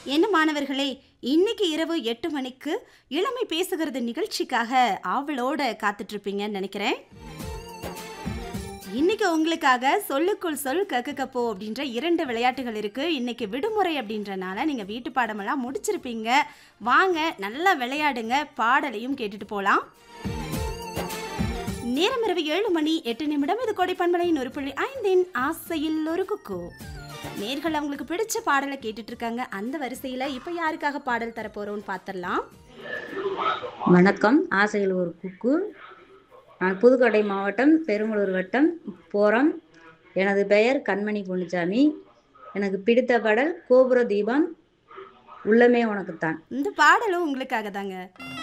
என்ன மாணவர்களே இன்னைக்கு இரவு எட்டு மணிக்கு இளமை பேசுகிறது நிகழ்ச்சிக்காக ஆவலோட காத்துட்டு இருப்பீங்கன்னு நினைக்கிறேன் இன்னைக்கு உங்களுக்காக சொல்லுக்குள் சொல் கக்கு கப்போ அப்படின்ற இரண்டு விளையாட்டுகள் இருக்கு இன்னைக்கு விடுமுறை அப்படின்றனால நீங்க வீட்டு பாடமெல்லாம் முடிச்சிருப்பீங்க வாங்க நல்லா விளையாடுங்க பாடலையும் கேட்டுட்டு போலாம் நேரம் இரவு ஏழு மணி எட்டு நிமிடம் இது கொடைப்பண்பலையின் ஒரு புள்ளி ஐந்தின் ஆசையில் ஒரு குக்கு நேர்கள் அவங்களுக்கு பிடிச்ச பாடலை கேட்டுட்டு இருக்காங்க அந்த வரிசையில இப்ப யாருக்காக பாடல் தரப்போறோம்னு பார்த்துடலாம் வணக்கம் ஆசையில் ஒரு குக்கு நான் புதுக்கோட்டை மாவட்டம் பெருங்களூர் வட்டம் போரம் எனது பெயர் கண்மணி பொன்னுச்சாமி எனக்கு பிடித்த பாடல் கோபுர தீபம் உள்ளமே உனக்குத்தான் இந்த பாடலும் உங்களுக்காக தாங்க